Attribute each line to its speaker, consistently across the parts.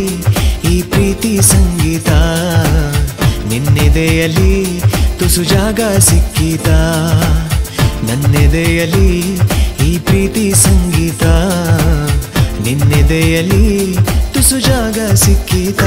Speaker 1: ಈ ಪ್ರೀತಿ ಸಂಗೀತ ನಿನ್ನೆದೆಯಲ್ಲಿ ತುಸು ಜಾಗ ಸಿಕ್ಕಿತ ನನ್ನೆದೆಯಲ್ಲಿ ಈ ಪ್ರೀತಿ ಸಂಗೀತ ನಿನ್ನೆದೆಯಲ್ಲಿ ತುಸು ಜಾಗ ಸಿಕ್ಕಿತ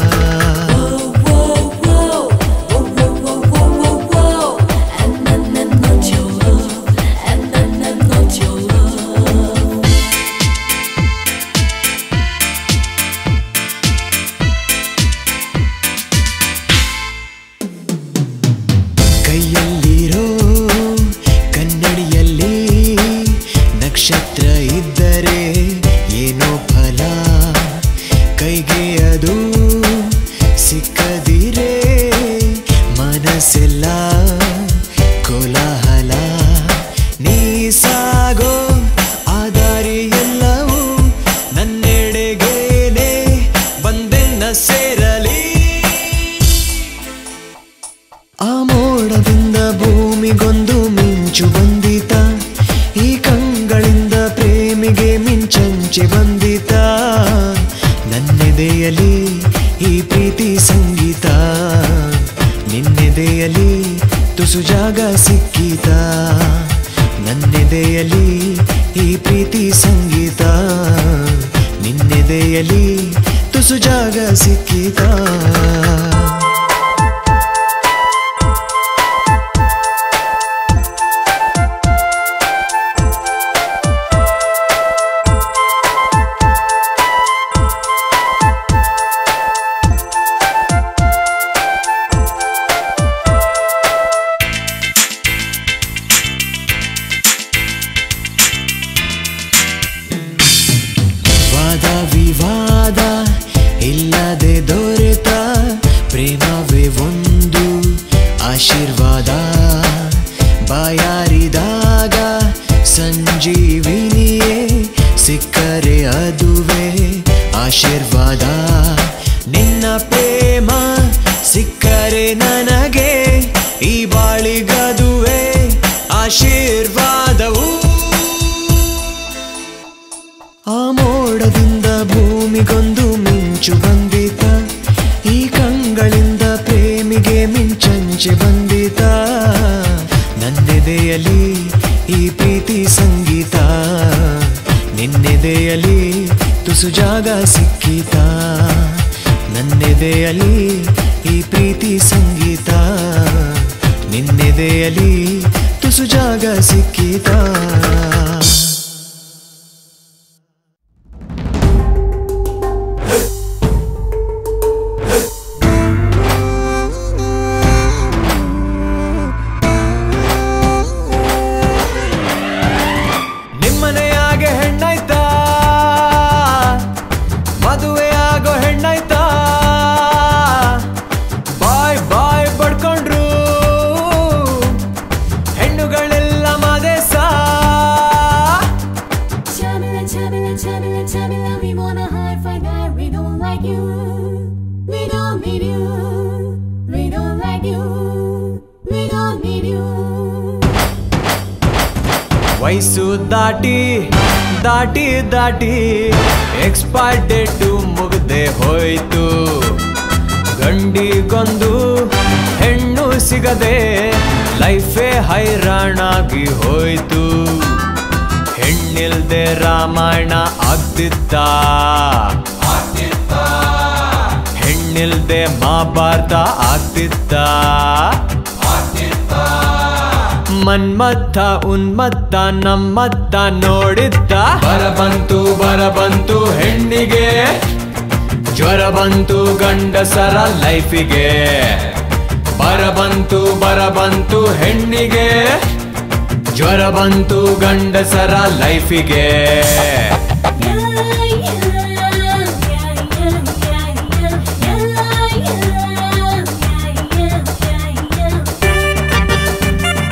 Speaker 1: ಕೈಯಲ್ಲಿರೋ ಕನ್ನಡಿಯಲ್ಲಿ ನಕ್ಷತ್ರ ಇದ್ದರೆ ಏನೋ ಫಲ ಕೈಗೆ ಅದು ಸಿಕ್ಕದಿರೇ ಮನಸ್ಸೆಲ್ಲ ಕೋಲಾಹಲ ನೀ ಸಾಗೋ ಆದಾರಿ ಎಲ್ಲವೂ ನನ್ನೆಡೆಗೇನೆ ಬಂದೆನ್ನ ಸೇರಲಿ ಆ ಮೋಡದಿಂದ ಭೂಮಿಗೊಂದು ಮಿಂಚು ಬಂದಿತ ಈ ಕಂಗಳಿಂದ ಪ್ರೇಮಿಗೆ ಮಿಂಚಂಚೆ ಬಂದಿತ ನನ್ನೆದೆಯಲ್ಲಿ ಈ ಪ್ರೀತಿ ಸಂಗೀತ ನಿನ್ನೆದೆಯಲ್ಲಿ ತುಸು ಜಾಗ ಸಿಕ್ಕಿತ ನನ್ನೆದೆಯಲ್ಲಿ ಈ ಪ್ರೀತಿ ಸಂಗೀತ ನಿನ್ನೆದೆಯಲ್ಲಿ ತುಸು ಜಾಗ ಸಿಕ್ಕಿತ ವಾದ ವಿವಾದ ಇಲ್ಲದೆ ದೊರೆತ ಪ್ರೇಮವೇ ಒಂದು ಆಶೀರ್ವಾದ ಬಾಯಾರಿದಾಗ ಸಂಜೀವಿನಿಯೇ ಸಿಕ್ಕರೆ ಅದುವೇ ಆಶೀರ್ವಾದ ನಿನ್ನ ಪ್ರೇಮ ಸಿಕ್ಕರೆ ನನಗೆ ಈ ಬಾಳಿಗದುವೆ ಆಶೀರ್ವಾದವು ಆ ಮೋಡದಿಂದ ಭೂಮಿಗೊಂದು ಮಿಂಚು ಬಂದಿತ ಈ ಕಂಗಳಿಂದ ಪ್ರೇಮಿಗೆ ಮಿಂಚಂಚೆ ಬಂದಿತ ನನ್ನೆದೆಯಲ್ಲಿ ಈ ಪ್ರೀತಿ ಸಂಗೀತ ನಿನ್ನೆದೆಯಲ್ಲಿ ತುಸು ಜಾಗ ಸಿಕ್ಕಿತ ನನ್ನೆದೆಯಲ್ಲಿ ಈ ಪ್ರೀತಿ ಸಂಗೀತ ನಿನ್ನೆದೆಯಲ್ಲಿ ತುಸು ಜಾಗ ಸಿಕ್ಕಿತ ನಿಮ್ಮನೆಯಾಗೆ ಹೆಣ್ಣಾಯ್ತಾ ಮದುವೆ ಆಗೋ ಹೆಣ್ಣಾಯ್ತಾ ಬಾಯ್ ಬಾಯ್ ಪಡ್ಕೊಂಡ್ರು ಹೆಣ್ಣುಗಳೆಲ್ಲ ಮದೇಸ
Speaker 2: Chabila, chabila, chabila, chabila, we wanna high five that we don't like you. We don't need you. We don't like you. We don't need you.
Speaker 1: ವಯಸ್ಸು ದಾಟಿ ದಾಟಿ ದಾಟಿ ಎಕ್ಸ್ಪೈರ್ ಡೇಟು ಮುಗ್ದೆ ಹೋಯ್ತು ಗಂಡಿಗೊಂದು ಹೆಣ್ಣು ಸಿಗದೆ ಲೈಫೇ ಹೈರಾಣಾಗಿ ಹೋಯ್ತು ಹೆಣ್ಣಿಲ್ದೆ ರಾಮಾಯಣ ಆಗ್ತಿತ್ತ ಹೆಣ್ಣಿಲ್ದೆ ಮಹಾಭಾರತ ಆಗ್ತಿತ್ತ ಮನ್ಮತ್ತ ಉನ್ಮತ್ತ ನಮ್ಮತ್ತ ನೋಡಿದ್ದ ಬರ ಬಂತು ಬರ ಬಂತು ಹೆಣ್ಣಿಗೆ ಜ್ವರ ಬಂತು ಗಂಡಸರ ಲೈಫಿಗೆ ಬರ ಬಂತು ಬರ ಬಂತು ಹೆಣ್ಣಿಗೆ ಜ್ವರ ಬಂತು ಗಂಡಸರ ಲೈಫಿಗೆ
Speaker 2: Yeah, yeah, yeah, yeah, yeah, yeah, yeah, yeah, yeah, yeah, yeah.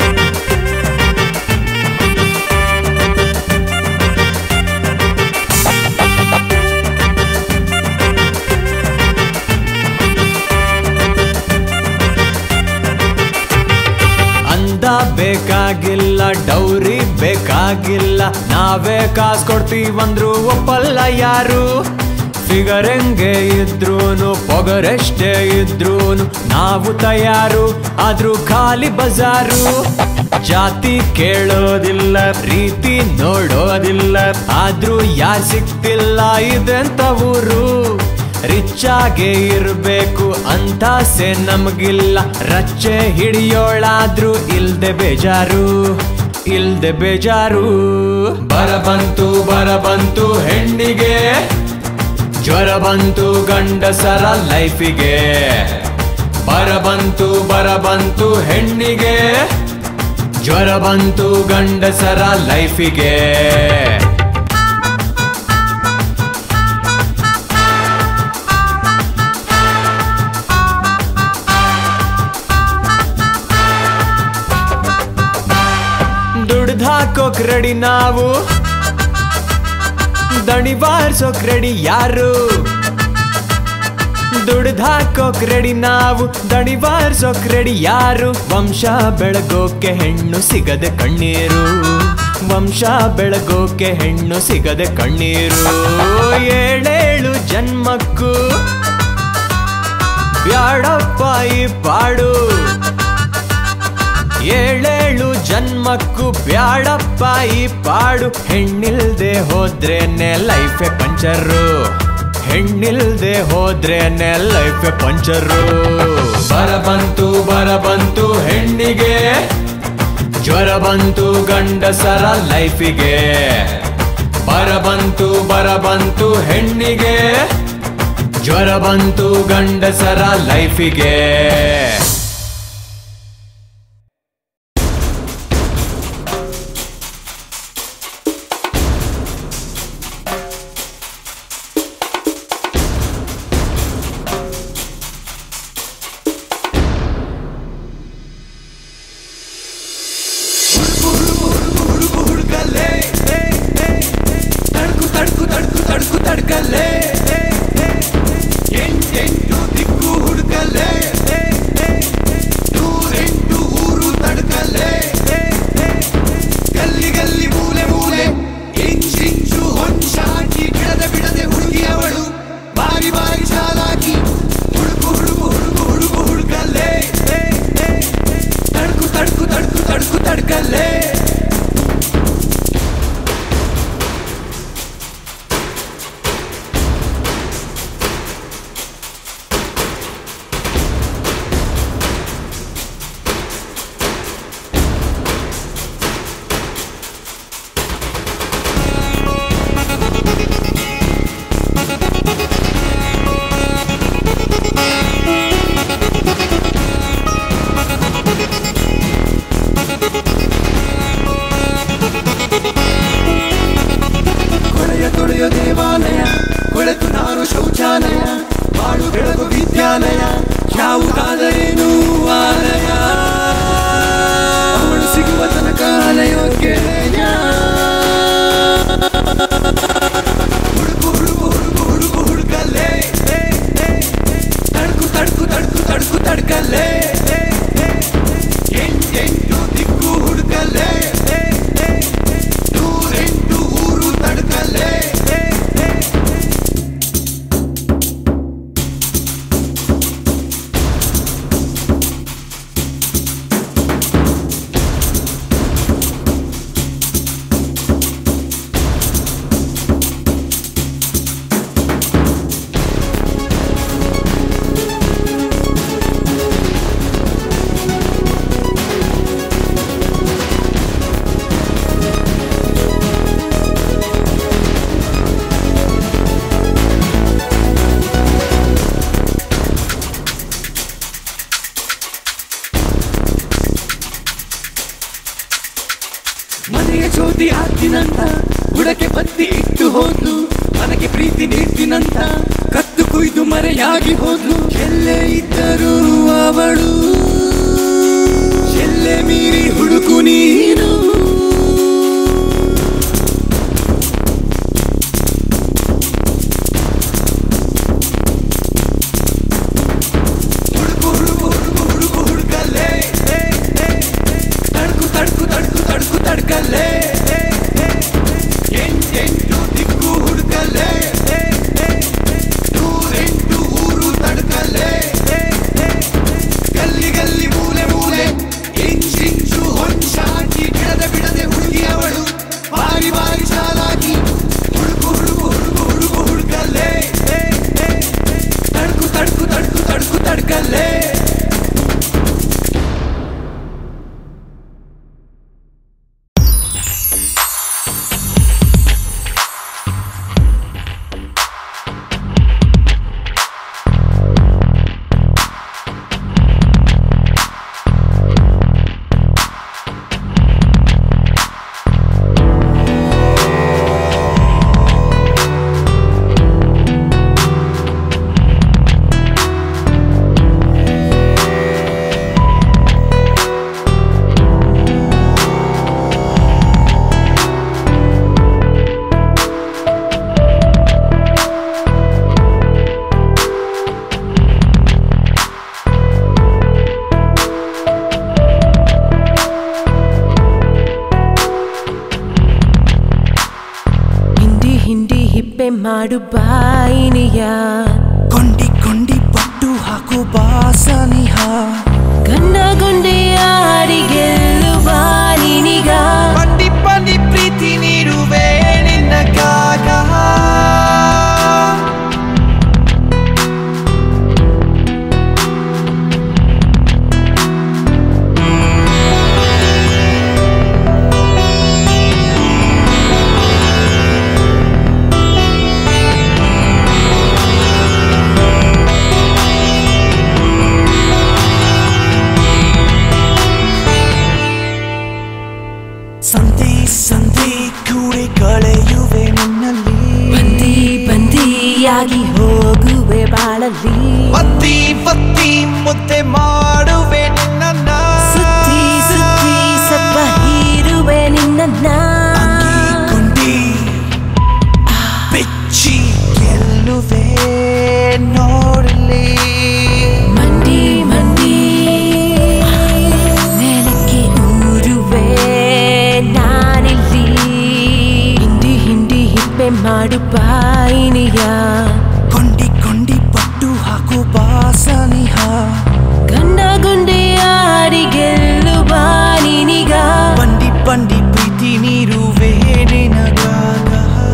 Speaker 1: ಅಂದ ಬೇಕಾಗಿಲ್ಲ ಡೌರಿ ಬೇಕಾಗಿಲ್ಲ ನಾವೇ ಕಾಸ್ ಕೊಡ್ತೀವಂದ್ರು ಒಪ್ಪಲ್ಲ ಯಾರು ಫಿಗರ್ ಹೆಂಗೆ ಇದ್ರೂನು ಪೊಗರೆಷ್ಟೇ ಇದ್ರೂನು ನಾವು ತಯಾರು ಆದ್ರೂ ಖಾಲಿ ಬಜಾರು ಜಾತಿ ಕೇಳೋದಿಲ್ಲ ಪ್ರೀತಿ ನೋಡೋದಿಲ್ಲ ಆದ್ರೂ ಯಾರ್ ಸಿಕ್ತಿಲ್ಲ ಇದೆಂತ ಊರು ರಿಚ್ ಆಗೇ ಇರ್ಬೇಕು ಅಂತ ಸೆ ನಮಗಿಲ್ಲ ರಚ್ಚೆ ಹಿಡಿಯೋಳಾದ್ರೂ ಇಲ್ದೆ ಬೇಜಾರು ಇಲ್ದೆ ಬೇಜಾರು ಬರ ಬಂತು ಬರ ಬಂತು ಹೆಣ್ಣಿಗೆ ಜ್ವರ ಬಂತು ಗಂಡಸರ ಲೈಫಿಗೆ ಬರ ಬಂತು ಬರ ಬಂತು ಹೆಣ್ಣಿಗೆ ಜ್ವರ ಬಂತು ಗಂಡಸರ ಲೈಫಿಗೆ ದುಡ್ದಾಕೋಕ್ ರೆಡಿ ನಾವು ದಣಿ ಬಾರ್ಸೋಕ್ ರೆಡಿ ಯಾರು ದುಡ್ದಾಕೋಕ್ ರೆಡಿ ನಾವು ದಣಿ ಬಾರ್ಸೋಕ್ ರೆಡಿ ಯಾರು ವಂಶ ಬೆಳಗೋಕೆ ಹೆಣ್ಣು ಸಿಗದೆ ಕಣ್ಣೀರು ವಂಶ ಬೆಳಗೋಕೆ ಹೆಣ್ಣು ಸಿಗದೆ ಕಣ್ಣೀರು ಏಳೇಳು ಜನ್ಮಕ್ಕೂ ಬ್ಯಾಡಪ್ಪ ಈ ಪಾಡು ಏಳೇಳು ಜನ್ಮಕ್ಕೂ ಬ್ಯಾಡಪ್ಪ ಈ ಪಾಡು ಹೆಣ್ಣಿಲ್ದೆ ಹೋದ್ರೇನೆ ಲೈಫೆ ಪಂಚರು ಹೆಣ್ಣಿಲ್ದೆ ಹೋದ್ರೇನೆ ಲೈಫೆ ಪಂಚರು ಬರ ಬಂತು ಬರ ಬಂತು ಹೆಣ್ಣಿಗೆ ಜ್ವರ ಬಂತು ಗಂಡಸರ ಲೈಫಿಗೆ ಬರ ಬಂತು ಬರ ಬಂತು ಹೆಣ್ಣಿಗೆ ಜ್ವರ ಬಂತು ಗಂಡಸರ ಲೈಫಿಗೆ
Speaker 3: ಹುಡುಗಲ್ಲೇ ತಡ್ಕು ತಡ್ಕು ತಡ್ಕು ತಡ್ಕು ತಡ್ಕಲ್ಲೇ ಎಂಟೆಂಟು ದಿಕ್ಕು ಹುಡುಕಲ್ಲೇ ನೂರೆಂಟು ಊರು ತಡ್ಕಲ್ಲೇ ಗಲ್ಲಿ ಗಲ್ಲಿ ಮೂಲೆ ಮೂಲೆ ಇಂಚಿಂಚು ಹೊಂಚಾಕಿ ಬಿಡದೆ ಬಿಡದೆ ಹುಡುಗಿಯವಳು ಬಾರಿ ಬಾರಿ ಚಾಲಾಕಿ ಹುಡುಕು ಹುಡುಕು ಹುಡುಕು ಹುಡುಕು ಹುಡುಕಲ್ಲೇ ತಡ್ಕು ತಡ್ಕು ತಡ್ಕು ತಡ್ಕು ತಡ್ಕಲ್ಲೇ ಕೊಳೆಯ ತೊಳೆಯ ದೇವಾಲಯ ಕೊಳೆತು ನಾನು ಶೌಚಾಲಯ ಬಾಳು ಬೆಳಗು ವಿದ್ಯಾಲಯ ಯಾವುದಾದರೇನು ಆಲಯ ಅವಳು ಸಿಗುವ ತನಕ ಅಲೆಯೋಕೆ ಹುಡುಕು ಹುಡುಕು ಹುಡುಕು ಹುಡುಕು ಹುಡುಕಲ್ಲೇ ತಡ್ಕು ತಡ್ಕು ತಡ್ಕು ತಡ್ಕು ತಡ್ಕಲ್ಲೇ ಎಂಟೆಂಟು ದಿಕ್ಕು ಹುಡುಕಲ್ಲೇ ನೂರೆಂಟು ಊರು ತಡ್ಕಲ್ಲೇ ಮನೆಯ ಜ್ಯೋತಿ ಹಾಕ್ತಿನಂತ ಬುಡಕ್ಕೆ ಬತ್ತಿ ಇಟ್ಟು ಹೋದ್ಲು ನನಗೆ ಪ್ರೀತಿ ನೀಡ್ತಿನಂತ ಕತ್ತು ಕುಯ್ದು ಮರೆಯಾಗಿ ಹೋದ್ಲು ಎಲ್ಲೇ ಇದ್ದರೂ ಅವಳು ಎಲ್ಲೆ ಮೀರಿ ಹುಡುಕು ನೀನು ಹುಡುಕು ಹುಡುಕು ಹುಡುಕು ಹುಡುಕು ಹುಡುಕಲ್ಲೇ ತಡ್ಕು ತಡ್ಕು ತಡ್ಕು ತಡ್ಕು ತಡ್ಕಲ್ಲೇ ಎಂಟೆಂಟು ದಿಕ್ಕು ಹುಡುಕಲ್ಲೇ
Speaker 4: ಮಾಡು ಬಾಯಿನಿಯ
Speaker 3: ಕೊಂಡಿ ಕೊಂಡಿ ಪಟ್ಟು ಹಾಕು ಬಾಸನಿಹ
Speaker 4: ಗನ್ನ ಗುಂಡೆಯಾಡಿ ಗೆಲ್ಲುವ ನೀನಿಗ
Speaker 3: ಬಂಡಿ ಬಂಡಿ ಪ್ರೀತಿ ನೀಡುವೆ ನಿನ್ನಗಾಗ ಸಂಧಿ ಸಂಧಿ ಕೂಡಿ ಕಳೆಯುವೆ ನಿನ್ನಲ್ಲಿ
Speaker 4: ಬಂದಿ ಬಂದಿಯಾಗಿ ಹೋಗುವೆ ಬಾಳಲ್ಲಿ
Speaker 3: ಬತ್ತಿ ಬತ್ತಿ ಮುದ್ದೆ ಮಾಡುವೆ ನಿನ್ನ
Speaker 4: ಸುತ್ತಿ ಸುತ್ತಿ ಸತ್ವ ಹೀರುವೆ ನಿನ್ನ
Speaker 3: ಕೊಂಡಿ ಬೆಚ್ಚಿ ಗೆಲ್ಲುವೆ ನೋಡಲಿ
Speaker 4: ಮಂಡಿ ಮಂಡಿ ನೆಲಕ್ಕೆ ಊರುವೆ ನಾನಿಲ್ಲಿ ಹಿಂಡಿ ಹಿಂಡಿ ಹಿಪ್ಪೆ ಮಾಡು ಬಾಯಿನಿಯ
Speaker 3: ಕೊಂಡಿ ಕೊಂಡಿ ಪಟ್ಟು ಹಾಕು ಬಾಸನಿಹ
Speaker 4: ಗಂಡ ಗುಂಡೆಯಾಡಿ ಗೆಲ್ಲುವ ನೀನಿಗ
Speaker 3: ಬಂಡಿ ಬಂಡಿ ಪ್ರೀತಿ ನೀರುವೆ ನಿನಗಾಗ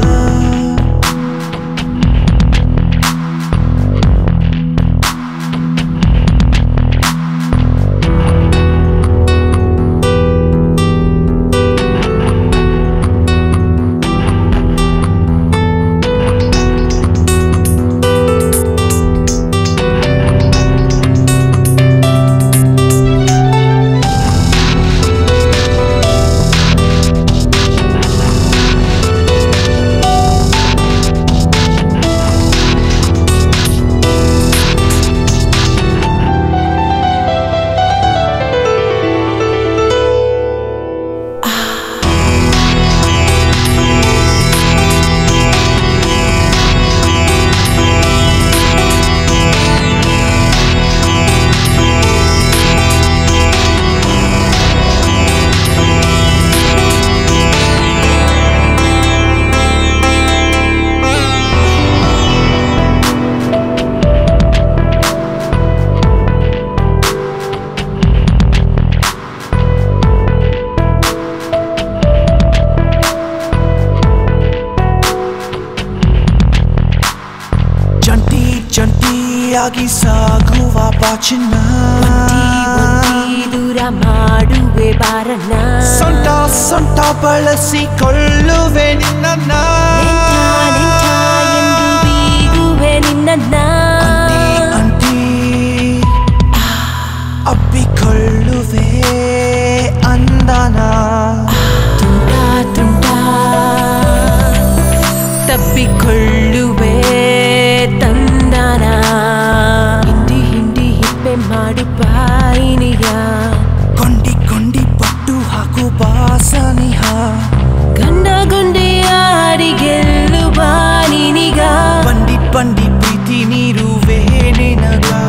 Speaker 3: ಜಂಟಿ ಜಂಟಿಯಾಗಿ ಸಾಗುವ ಬಾಚಿನ
Speaker 4: ಒಂಟಿ ಒಂಟಿ ದೂರ ಮಾಡುವೆ ಬಾರನ್ನ
Speaker 3: ಸೊಂಟ ಸೊಂಟ ಬಳಸಿಕೊಳ್ಳುವೆ ನಿನ್ನ
Speaker 4: ನೆಂಟ ನೆಂಟ ಎಂದು ಬೀಗುವೆ ನಿನ್ನ
Speaker 3: ಅಂಟಿ ಅಪ್ಪಿಕೊಳ್ಳುವೆ ಅಂದನ
Speaker 4: ತುಂಟ ತುಂಟ ತಪ್ಪಿಕೊಳ್ಳುವೆ ತಂದನ ಹಿಂಡಿ ಹಿಂಡಿ ಹಿಪ್ಪೆ ಮಾಡು ಬಾಯಿನಿಯ
Speaker 3: ಕೊಂಡಿ ಕೊಂಡಿ ಪಟ್ಟು ಹಾಕು ಬಾಸನಿಹ
Speaker 4: ಗಂಡ ಗುಂಡೆಯಾಡಿ ಗೆಲ್ಲುವ ನೀನಿಗ
Speaker 3: ಬಂಡಿ ಬಂಡಿ ಪ್ರೀತಿ ನೀರುವೆ ನಿನಗ